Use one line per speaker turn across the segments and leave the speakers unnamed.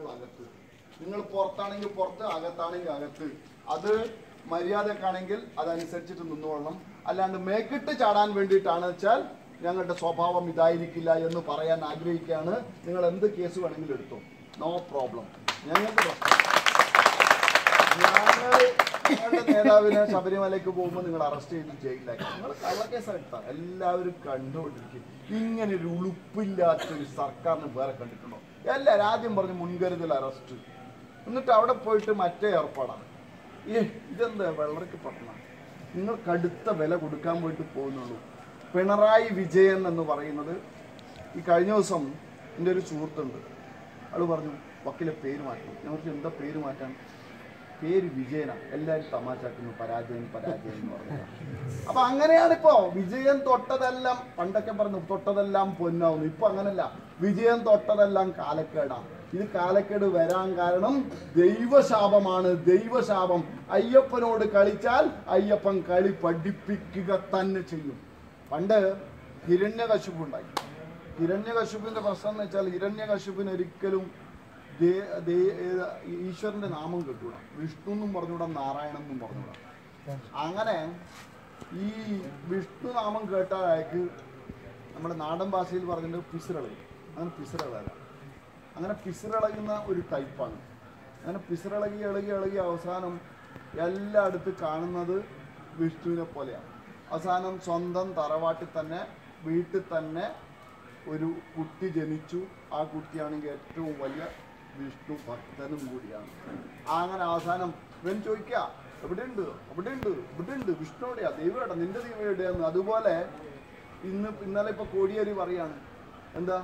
അകത്ത് നിങ്ങൾ പുറത്താണെങ്കിൽ പുറത്ത് അകത്താണെങ്കിൽ അകത്ത് അത് മര്യാദക്കാണെങ്കിൽ അതനുസരിച്ചിട്ട് നിന്നോളണം അല്ലാണ്ട് മേക്കിട്ട് ചാടാൻ വേണ്ടിയിട്ടാണ് വെച്ചാൽ ഞങ്ങളുടെ സ്വഭാവം ഇതായിരിക്കില്ല എന്ന് പറയാൻ ആഗ്രഹിക്കുകയാണ് നിങ്ങൾ എന്ത് കേസ് വേണമെങ്കിലും എടുത്തോ നോ പ്രോബ്ലം ഞങ്ങൾക്ക് പ്രശ്നം ഞങ്ങൾ നിങ്ങളുടെ നേതാവിനെ ശബരിമലയ്ക്ക് പോകുമ്പോൾ നിങ്ങൾ അറസ്റ്റ് ചെയ്ത് ജയിലിലാക്കി നിങ്ങൾ കള്ളക്കേസ് എടുത്താൽ എല്ലാവരും കണ്ടുകൊണ്ടിരിക്കും ഇങ്ങനെ ഒരു ഉളുപ്പില്ലാത്ത ഒരു സർക്കാരിന് വേറെ കണ്ടിട്ടുണ്ടോ എല്ലാവരും ആദ്യം പറഞ്ഞ് മുൻകരുതൽ അറസ്റ്റ് എന്നിട്ട് അവിടെ പോയിട്ട് മറ്റേ ഏർപ്പാടാണ് ഏ ഇതെന്താ വെള്ളർക്ക് പട്ടണം നിങ്ങൾ കടുത്ത വില കൊടുക്കാൻ വേണ്ടി പോകുന്നുള്ളൂ പിണറായി വിജയൻ എന്ന് പറയുന്നത് ഈ കഴിഞ്ഞ ദിവസം എൻ്റെ ഒരു സുഹൃത്തുണ്ട് അയാൾ പറഞ്ഞു വക്കീലെ പേര് മാറ്റണം ഞങ്ങൾക്ക് എന്താ പേര് മാറ്റാൻ പേര് വിജയനാണ് എല്ലാവരും തമാശാക്കുന്നു പരാജയം പരാജയം എന്ന് പറഞ്ഞത് അപ്പൊ അങ്ങനെയാണ് ഇപ്പോ വിജയൻ തൊട്ടതെല്ലാം പണ്ടൊക്കെ പറഞ്ഞു തൊട്ടതെല്ലാം പൊന്നാവുന്നു ഇപ്പൊ അങ്ങനല്ല വിജയൻ തൊട്ടതെല്ലാം കാലക്കേടാണ് ഇത് കാലക്കേട് വരാൻ കാരണം ദൈവശാപമാണ് ദൈവശാപം അയ്യപ്പനോട് കളിച്ചാൽ അയ്യപ്പൻ കളി പഠിപ്പിക്കുക തന്നെ ചെയ്യും പണ്ട് ഹിരണ്യകശുപ് ഉണ്ടായി ഹിരണ്യകശുപിന്റെ പ്രശ്നം എന്ന് വെച്ചാൽ ഹിരണ്യകശുപിന് ഒരിക്കലും ദേ- ദേ- ഏത് ഈശ്വരന്റെ നാമം കേട്ടൂടാ വിഷ്ണു എന്നും പറഞ്ഞൂടാ നാരായണൻ എന്നും പറഞ്ഞൂടാ അങ്ങനെ ഈ വിഷ്ണു നാമം കേട്ട അയാൾക്ക് നമ്മുടെ നാടൻ ഭാഷയിൽ പറഞ്ഞിട്ട് പിസിറളയും അങ്ങനെ പിസിറളല്ല അങ്ങനെ പിസിറളയുന്ന ഒരു ടൈപ്പാണ് അങ്ങനെ പിസിറളകി ഇളകി ഇളകി അവസാനം എല്ലായിടത്തും കാണുന്നത് വിഷ്ണുവിനെ പോലെയാണ് അവസാനം സ്വന്തം തറവാട്ടിൽ തന്നെ വീട്ടിൽ തന്നെ ഒരു കുട്ടി ജനിച്ചു ആ കുട്ടിയാണെങ്കിൽ ഏറ്റവും വലിയ വിഷ്ണു ഭക്തനും കൂടിയാണ് അങ്ങനെ അവസാനം ഇവൻ ചോദിക്കുക എവിടെയുണ്ട് എവിടെയുണ്ട് ഇവിടെയുണ്ട് വിഷ്ണു എവിടെയാ ദൈവം എവിടെ നിന്റെ ദൈവം എവിടെയാന്ന് അതുപോലെ ഇന്ന് ഇന്നലെ ഇപ്പൊ കോടിയേരി പറയാണ് എന്താ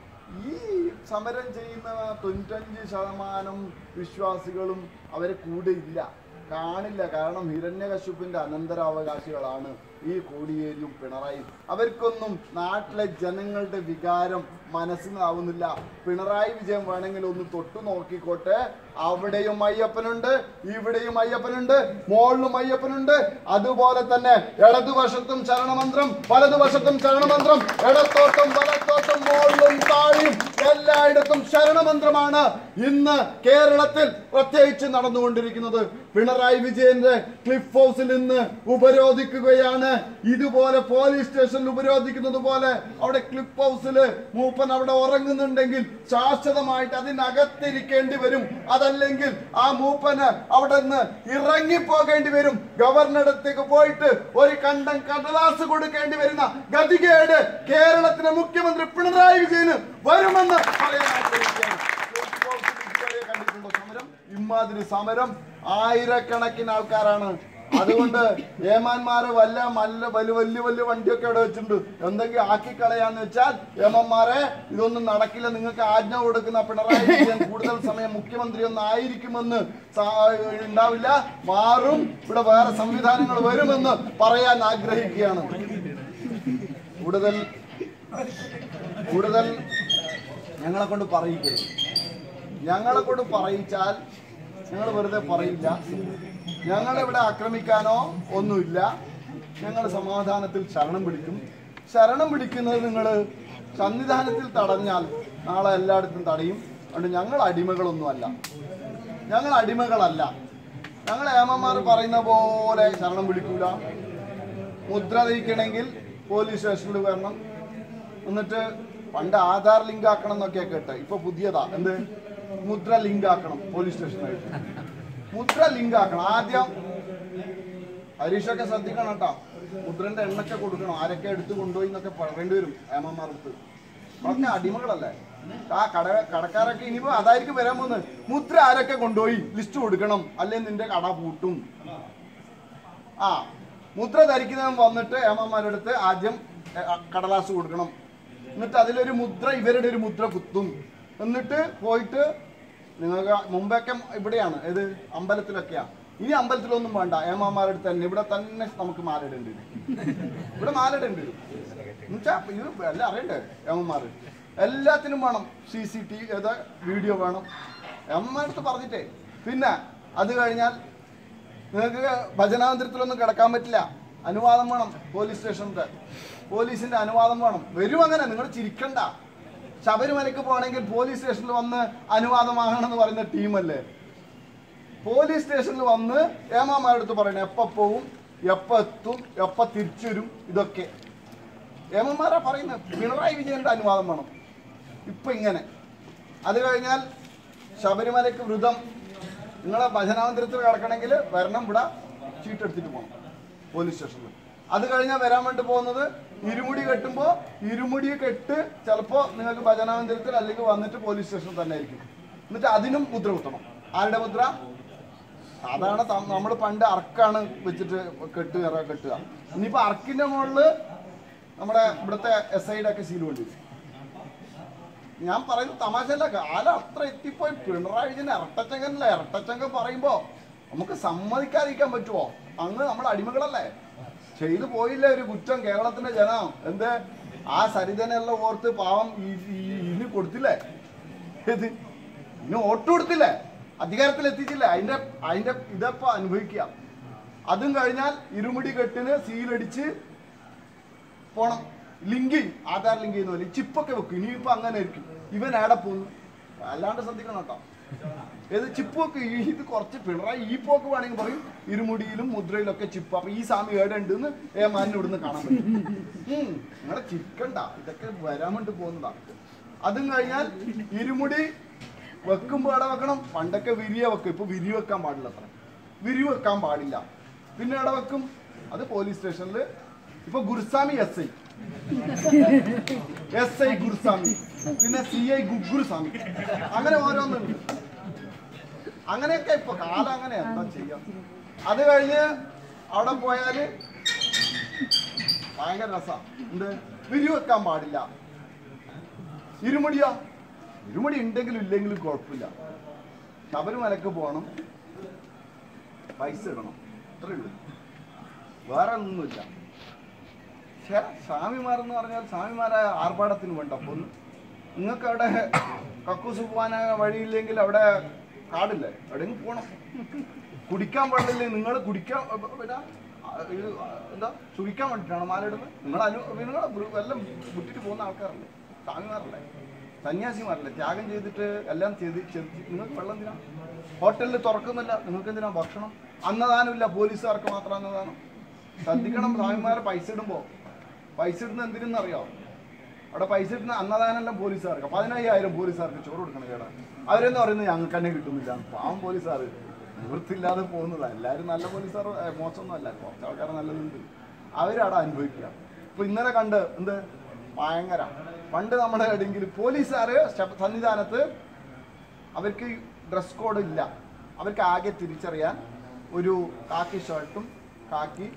ഈ സമരം ചെയ്യുന്ന തൊണ്ണൂറ്റഞ്ച് ശതമാനം വിശ്വാസികളും അവരെ കൂടെ ഇല്ല കാണില്ല കാരണം ഹിരണ്യകശുപ്പിന്റെ അനന്തരാവകാശികളാണ് ഈ കോടിയേരിയും പിണറായി അവർക്കൊന്നും നാട്ടിലെ ജനങ്ങളുടെ വികാരം മനസ്സിലാവുന്നില്ല പിണറായി വിജയൻ വേണമെങ്കിൽ ഒന്ന് തൊട്ടു നോക്കിക്കോട്ടെ അവിടെയും അയ്യപ്പനുണ്ട് ഇവിടെയും അയ്യപ്പനുണ്ട് മോളിലും അയ്യപ്പനുണ്ട് അതുപോലെ തന്നെ ഇടതുവശത്തും ശരണമന്ത്രം വലതുവശത്തും ശരണമന്ത്രം ഇടത്തോട്ടും വലത്തോട്ടും മോളിലും താഴെയും എല്ലായിടത്തും ശരണമന്ത്രമാണ് ഇന്ന് കേരളത്തിൽ പ്രത്യേകിച്ച് നടന്നുകൊണ്ടിരിക്കുന്നത് പിണറായി വിജയന്റെ ക്ലിഫ് ഹൗസിൽ നിന്ന് ഉപരോധിക്കുകയാണ് ഇതുപോലെ പോലീസ് സ്റ്റേഷനിൽ ഉപരോധിക്കുന്നത് പോലെ അവിടെ ക്ലിഫ് ഹൗസിൽ മൂപ്പൻ അവിടെ ഉറങ്ങുന്നുണ്ടെങ്കിൽ ശാശ്വതമായിട്ട് അതിനകത്തിരിക്കേണ്ടി വരും അതല്ലെങ്കിൽ ആ മൂപ്പന് അവിടെ നിന്ന് ഇറങ്ങിപ്പോകേണ്ടി വരും ഗവർണറടുത്തേക്ക് പോയിട്ട് ഒരു കണ്ടം കടലാസ് കൊടുക്കേണ്ടി വരുന്ന ഗതികേട് കേരളത്തിലെ മുഖ്യമന്ത്രി പിണറായി വിജയന് വരുമെന്ന് പറയാൻ ആഗ്രഹിക്കുകയാണ് ക്ലിഫ് ഹൗസിൽ ഇതുവരെ കണ്ടിട്ടുണ്ടോ സമരം ഇമാതിരി സമരം ആയിരക്കണക്കിന് ആൾക്കാരാണ് അതുകൊണ്ട് ഏമാന്മാര് വല്ല മല്ല വലിയ വലിയ വലിയ വണ്ടിയൊക്കെ അവിടെ വെച്ചിട്ടുണ്ട് എന്തെങ്കിലും ആക്കി കളയാന്ന് വെച്ചാൽ ഏമന്മാരെ ഇതൊന്നും നടക്കില്ല നിങ്ങൾക്ക് ആജ്ഞ കൊടുക്കുന്ന പിണറായി വിജയൻ കൂടുതൽ സമയം മുഖ്യമന്ത്രി ഒന്നും ആയിരിക്കുമെന്ന് സാ- ഉണ്ടാവില്ല മാറും ഇവിടെ വേറെ സംവിധാനങ്ങൾ വരുമെന്ന് പറയാൻ ആഗ്രഹിക്കുകയാണ് കൂടുതൽ കൂടുതൽ ഞങ്ങളെ കൊണ്ട് പറയിക്കരുത് ഞങ്ങളെ കൊണ്ട് പറയിച്ചാൽ ഞങ്ങൾ വെറുതെ പറയില്ല ഞങ്ങളിവിടെ ആക്രമിക്കാനോ ഒന്നുമില്ല ഞങ്ങൾ സമാധാനത്തിൽ ശരണം പിടിക്കും ശരണം പിടിക്കുന്നത് നിങ്ങൾ സന്നിധാനത്തിൽ തടഞ്ഞാൽ നാളെ എല്ലായിടത്തും തടയും അതുകൊണ്ട് ഞങ്ങൾ അടിമകളൊന്നുമല്ല ഞങ്ങൾ അടിമകളല്ല ഞങ്ങൾ ഏമന്മാർ പറയുന്ന പോലെ ശരണം പിടിക്കൂല മുദ്ര തയ്ക്കണമെങ്കിൽ പോലീസ് സ്റ്റേഷനിൽ വരണം എന്നിട്ട് പണ്ട് ആധാർ ലിങ്ക് ആക്കണം എന്നൊക്കെ കേട്ടെ ഇപ്പൊ പുതിയതാ എന്ത് മുദ്ര ലിങ്ക് ആക്കണം പോലീസ് സ്റ്റേഷനായിട്ട് മുദ്ര ലിങ്ക് ആക്കണം ആദ്യം ഹരീഷൊക്കെ ശ്രദ്ധിക്കണം കേട്ടോ മുദ്രന്റെ എണ്ണൊക്കെ കൊടുക്കണം ആരൊക്കെ എടുത്ത് കൊണ്ടുപോയി എന്നൊക്കെ പറയേണ്ടി വരും ഏമന്മാർക്ക് അതൊക്കെ അടിമകളല്ലേ ആ കട കടക്കാരൊക്കെ ഇനിയിപ്പോ അതായിരിക്കും വരാൻ പോകുന്നത് മുദ്ര ആരൊക്കെ കൊണ്ടുപോയി ലിസ്റ്റ് കൊടുക്കണം അല്ലെങ്കിൽ നിന്റെ കട പൂട്ടും ആ മുദ്ര ധരിക്കുന്നവൻ വന്നിട്ട് ഏമന്മാരുടെ അടുത്ത് ആദ്യം എ, അ, കടലാസ് കൊടുക്കണം എന്നിട്ട് അതിലൊരു മുദ്ര ഇവരുടെ ഒരു മുദ്ര കുത്തും എന്നിട്ട് പോയിട്ട് നിങ്ങൾക്ക് മുമ്പൊക്കെ ഇവിടെയാണ് ഏത് അമ്പലത്തിലൊക്കെയാ ഇനി അമ്പലത്തിലൊന്നും വേണ്ട ഏമാമാരുടെ അടുത്ത് തന്നെ ഇവിടെ തന്നെ നമുക്ക് മാലിടേണ്ടി വരും ഇവിടെ മാലിടേണ്ടി വരും എന്നുവെച്ചാ ഇത് എല്ലാം അറിയണ്ടേ ഏമന്മാര് എല്ലാത്തിനും വേണം സി സി ടി ഏത് വീഡിയോ വേണം ഏമന്മാരടുത്ത് പറഞ്ഞിട്ടേ പിന്നെ അത് കഴിഞ്ഞാൽ നിങ്ങൾക്ക് ഭജനാന്തരത്തിലൊന്നും കിടക്കാൻ പറ്റില്ല അനുവാദം വേണം പോലീസ് സ്റ്റേഷന്റെ പോലീസിന്റെ അനുവാദം വേണം വരും അങ്ങനെ നിങ്ങൾ ചിരിക്കണ്ട ശബരിമലയ്ക്ക് പോകണമെങ്കിൽ പോലീസ് സ്റ്റേഷനിൽ വന്ന് അനുവാദം വാങ്ങണം എന്ന് പറയുന്ന ടീമല്ലേ പോലീസ് സ്റ്റേഷനിൽ വന്ന് ഏമാമാരുടെ അടുത്ത് പറയണം എപ്പോ പോവും എപ്പോ എത്തും എപ്പോ തിരിച്ചു വരും ഇതൊക്കെ ഏമന്മാരാ പറയുന്നത് പിണറായി വിജയന്റെ അനുവാദം വേണം ഇപ്പൊ ഇങ്ങനെ അത് കഴിഞ്ഞാൽ ശബരിമലയ്ക്ക് വ്രതം നിങ്ങളെ ഭജനാമന്ദിരത്തിൽ കിടക്കണമെങ്കിൽ വരണം ഇവിടെ ചീട്ടെടുത്തിട്ട് പോകണം പോലീസ് സ്റ്റേഷനിൽ അത് കഴിഞ്ഞാൽ വരാൻ വേണ്ടി പോകുന്നത് ഇരുമുടി കെട്ടുമ്പോൾ ഇരുമുടി കെട്ട് ചിലപ്പോൾ നിങ്ങൾക്ക് ഭജനാമന്ദിരത്തിൽ അല്ലെങ്കിൽ വന്നിട്ട് പോലീസ് സ്റ്റേഷനിൽ തന്നെ ആയിരിക്കും എന്നിട്ട് അതിനും മുദ്ര കുത്തണം ആരുടെ മുദ്ര അതാണ് നമ്മൾ പണ്ട് അർക്കാണ് വെച്ചിട്ട് കെട്ട് കയറാ കെട്ടുക ഇനിയിപ്പോ അർക്കിന്റെ മുകളില് നമ്മുടെ ഇവിടുത്തെ എസ് ഐയുടെ ഒക്കെ സീൽ വേണ്ടി വരും ഞാൻ പറയുന്നത് തമാശല്ല കാലം അത്ര എത്തിപ്പോയി പിണറായി വിജയൻ ഇരട്ടച്ചങ്കനല്ല ഇരട്ടച്ചങ്കൻ പറയുമ്പോ നമുക്ക് സമ്മതിക്കാതിരിക്കാൻ പറ്റുമോ അങ്ങ് നമ്മുടെ അടിമകളല്ലേ ചെയ്തു പോയില്ല ഒരു കുറ്റം കേരളത്തിന്റെ ജനം എന്ത് ആ സരിതനെല്ലാം ഓർത്ത് പാവം ഈ- ഈ- ഇതിന് കൊടുത്തില്ലേ ഇത് ഇന്ന് വോട്ട് കൊടുത്തില്ലേ അധികാരത്തിൽ എത്തിച്ചില്ല അതിന്റെ അതിന്റെ ഇതപ്പോ അനുഭവിക്കുക അതും കഴിഞ്ഞാൽ ഇരുമുടി കെട്ടിന് സീലടിച്ച് പോണം ലിങ്ക് ആധാർ ലിങ്ക് ചെയ്യുന്ന പോലെ ചിപ്പൊക്കെ വെക്കും ഇനിയിപ്പോ അങ്ങനെ ആയിരിക്കും ഇവൻ ആടെ പോകുന്നു അല്ലാണ്ട് ശ്രദ്ധിക്കണം കേട്ടോ ഏത് ചിപ്പ് വെക്കും ഈ ഇത് കുറച്ച് പിണറായി ഈ പോക്ക് വേണമെങ്കിൽ പറയും ഇരുമുടിയിലും മുദ്രയിലൊക്കെ ചിപ്പ് അപ്പൊ ഈ സ്വാമി ഏടെ ഉണ്ടെന്ന് ഏമാനിന് ഇവിടുന്ന് കാണാൻ പറ്റും ഉം, നിങ്ങളെ ചിക്കണ്ട ഇതൊക്കെ വരാൻ വേണ്ടി പോകുന്നതാ അതും കഴിഞ്ഞാൽ ഇരുമുടി വെക്കുമ്പോ എവിടെ വെക്കണം പണ്ടൊക്കെ വിരിയ വെക്കും ഇപ്പൊ വിരി വെക്കാൻ പാടില്ല അത്ര വിരി വെക്കാൻ പാടില്ല പിന്നെ എവിടെ വെക്കും അത് പോലീസ് സ്റ്റേഷനിൽ ഇപ്പൊ Guruswamy S I S I Guruswamy പിന്നെ സി ഐ ഗുഗുരുസ്വാമി അങ്ങനെ ഓരോന്നുണ്ട് അങ്ങനെയൊക്കെ ഇപ്പൊ കാലം അങ്ങനെ എന്താ ചെയ്യാം അത് കഴിഞ്ഞ് അവിടെ പോയാല് ഭയങ്കര രസാ എന്ത് വിരി വെക്കാൻ പാടില്ല ഇരുമുടിയോ ഇരുമുടി ഉണ്ടെങ്കിലും ഇല്ലെങ്കിലും കുഴപ്പമില്ല ശബരിമലക്ക് പോകണം പൈസ ഇടണം അത്രേ ഉള്ളൂ വേറെ ഒന്നുമില്ല പക്ഷേ സ്വാമിമാരെന്ന് പറഞ്ഞാൽ സ്വാമിമാരെ ആർഭാടത്തിന് വേണ്ട അപ്പൊ ഒന്ന് നിങ്ങൾക്ക് അവിടെ കക്കൂസ് പോകാൻ വഴിയില്ലെങ്കിൽ അവിടെ കാടില്ലേ എവിടെയെങ്കിലും പോകണം കുടിക്കാൻ പാടില്ലേ നിങ്ങൾ കുടിക്കാൻ അ, പ, പിന്നെ ആ, ഇത് എന്താ സുഖിക്കാൻ വേണ്ടിയിട്ടാണ് മാലയിടുന്നത് നിങ്ങൾ അനു നിങ്ങൾ എല്ലാം വിട്ടിട്ട് പോകുന്ന ആൾക്കാരല്ലേ സ്വാമിമാരല്ലേ സന്യാസിമാരല്ലേ ത്യാഗം ചെയ്തിട്ട് എല്ലാം ചെയ്ത് ചെയ്ത് നിങ്ങൾക്ക് വെള്ളം എന്തിനാ ഹോട്ടലിൽ തുറക്കുന്നില്ല നിങ്ങൾക്ക് എന്തിനാ ഭക്ഷണം അന്നദാനമില്ല പോലീസുകാർക്ക് മാത്രം അന്നദാനം ശ്രദ്ധിക്കണം സ്വാമിമാരെ പൈസ ഇടുമ്പോ പൈസ ഇടുന്ന എന്തിനെന്നറിയോ അവിടെ പൈസ ഇടുന്ന അന്നദാനെല്ലാം പോലീസുകാർക്ക് പതിനയ്യായിരം പോലീസുകാർക്ക് ചോറ് കൊടുക്കണം കേടാ അവരെന്ന് പറയുന്നത് ഞങ്ങൾക്ക് തന്നെ കിട്ടുന്നില്ല പാവം പോലീസുകാർ നിവൃത്തില്ലാതെ പോകുന്നതാ എല്ലാവരും നല്ല പോലീസുകാർ ഏ, മോശമൊന്നും അല്ല കുറച്ച് ആൾക്കാർ നല്ലതുണ്ട് അവരവിടെ അനുഭവിക്കുക ഇപ്പൊ ഇന്നലെ കണ്ട് എന്ത് ഭയങ്കര പണ്ട് നമ്മുടെ എവിടെയെങ്കിലും പോലീസുകാർ സന്നിധാനത്ത് അവർക്ക് ഡ്രസ് കോഡ് ഇല്ല അവർക്ക് ആകെ തിരിച്ചറിയാൻ ഒരു കാക്കി ഷർട്ടും കാക്കി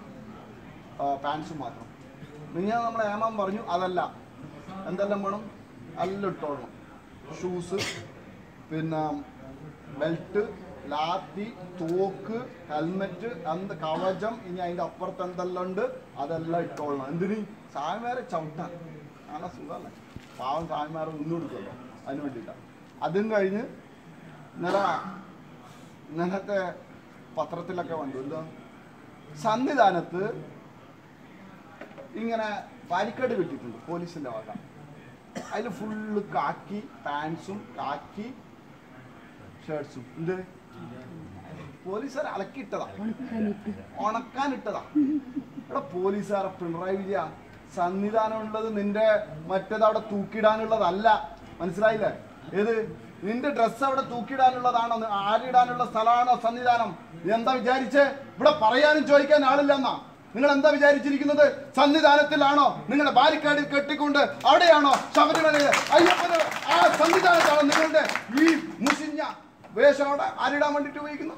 പാൻസും മാത്രം നിങ്ങൾ നമ്മളെ ഏമാൻ പറഞ്ഞു അതല്ല എന്തെല്ലാം വേണം എല്ലാം ഇട്ടോളണം ഷൂസ് പിന്നെ ബെൽറ്റ് ലാത്തി തോക്ക് ഹെൽമെറ്റ് എന്ത് കവചം ഇനി അതിന്റെ അപ്പുറത്ത് എന്തെല്ലാം ഉണ്ട് അതെല്ലാം ഇട്ടോളണം എന്തിന് സാമിമാരെ ചവിട്ടാൻ നല്ല സുഖമല്ലേ പാവം സാമിമാരെ ഒന്നും കൊടുക്കുമല്ലോ അതിന് വേണ്ടിയിട്ടാണ് അതും കഴിഞ്ഞ് ഇന്നലെ ഇന്നലത്തെ പത്രത്തിലൊക്കെ കണ്ടു എന്താ സന്നിധാനത്ത് ഇങ്ങനെ ബാരിക്കേഡ് കിട്ടിയിട്ടുണ്ട് പോലീസിന്റെ വക അതിൽ ഫുള്ള് കാക്കി പാൻസും കാക്കി ഷർട്ട്സും എന്ത് പോലീസുകാർ അലക്കിയിട്ടതാ ഉണക്കാനിട്ടതാ ഇവിടെ പോലീസുകാരെ പിണറായി വിജയ സന്നിധാനം ഉള്ളത് നിന്റെ മറ്റേത് അവിടെ തൂക്കിയിടാനുള്ളതല്ല മനസ്സിലായില്ലേ ഏത് നിന്റെ ഡ്രസ്സ് അവിടെ തൂക്കിയിടാനുള്ളതാണോ നി- ആരിടാനുള്ള സ്ഥലമാണോ സന്നിധാനം നീ എന്താ വിചാരിച്ചേ ഇവിടെ പറയാനും ചോദിക്കാൻ ആളില്ലെന്നാ നിങ്ങൾ എന്താ വിചാരിച്ചിരിക്കുന്നത് സന്നിധാനത്തിലാണോ നിങ്ങളുടെ ബാരിക്കാടിൽ കെട്ടിക്കൊണ്ട് അവിടെയാണോ ശബരിമലയിലെ അയ്യപ്പന് ആ സന്നിധാനത്താണോ നിങ്ങളുടെ ഈ മുഷിഞ്ഞ വേഷം അവിടെ ആരിടാൻ വേണ്ടിട്ട് ഉപയോഗിക്കുന്നു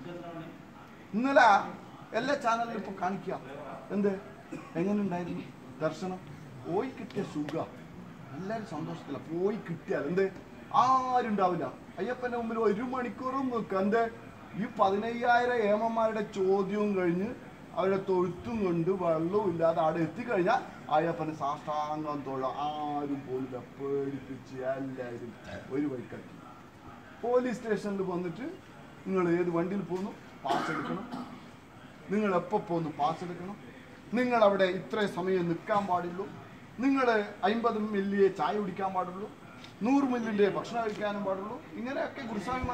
ഇന്നലെ എല്ലാ ചാനലിലും ഇപ്പൊ കാണിക്കുക എന്ത് എങ്ങനെ ഉണ്ടായിരുന്നു ദർശനം പോയി കിട്ടിയ സുഖ എല്ലാവരും സന്തോഷത്തില്ല പോയി കിട്ടിയാൽ എന്ത് ആരും ഉണ്ടാവില്ല അയ്യപ്പന്റെ മുമ്പിൽ ഒരു മണിക്കൂറും നിൽക്കുക എന്ത് ഈ പതിനയ്യായിരം ഏമന്മാരുടെ ചോദ്യവും കഴിഞ്ഞ് അവരുടെ തൊഴുത്തും കൊണ്ട് വെള്ളവും ഇല്ലാതെ അവിടെ എത്തിക്കഴിഞ്ഞാൽ അയ്യപ്പന് സാഷ്ടാംഗം തൊഴ ആരും പോലും പേടിപ്പിച്ച് എല്ലാവരും ഒരു വഴിക്കാക്കി പോലീസ് സ്റ്റേഷനിൽ വന്നിട്ട് നിങ്ങൾ ഏത് വണ്ടിയിൽ പോകുന്നു പാസ് എടുക്കണം നിങ്ങൾ എപ്പോൾ പോകുന്നു പാസ് എടുക്കണം നിങ്ങൾ അവിടെ ഇത്രയും സമയം നിൽക്കാൻ പാടുള്ളൂ നിങ്ങൾ അമ്പത് മില്ലിയെ ചായ കുടിക്കാൻ പാടുള്ളൂ നൂറ് മില്ലിന്റെ ഭക്ഷണം കഴിക്കാനും പാടുള്ളൂ ഇങ്ങനെയൊക്കെ ഗുരുസ്വാമി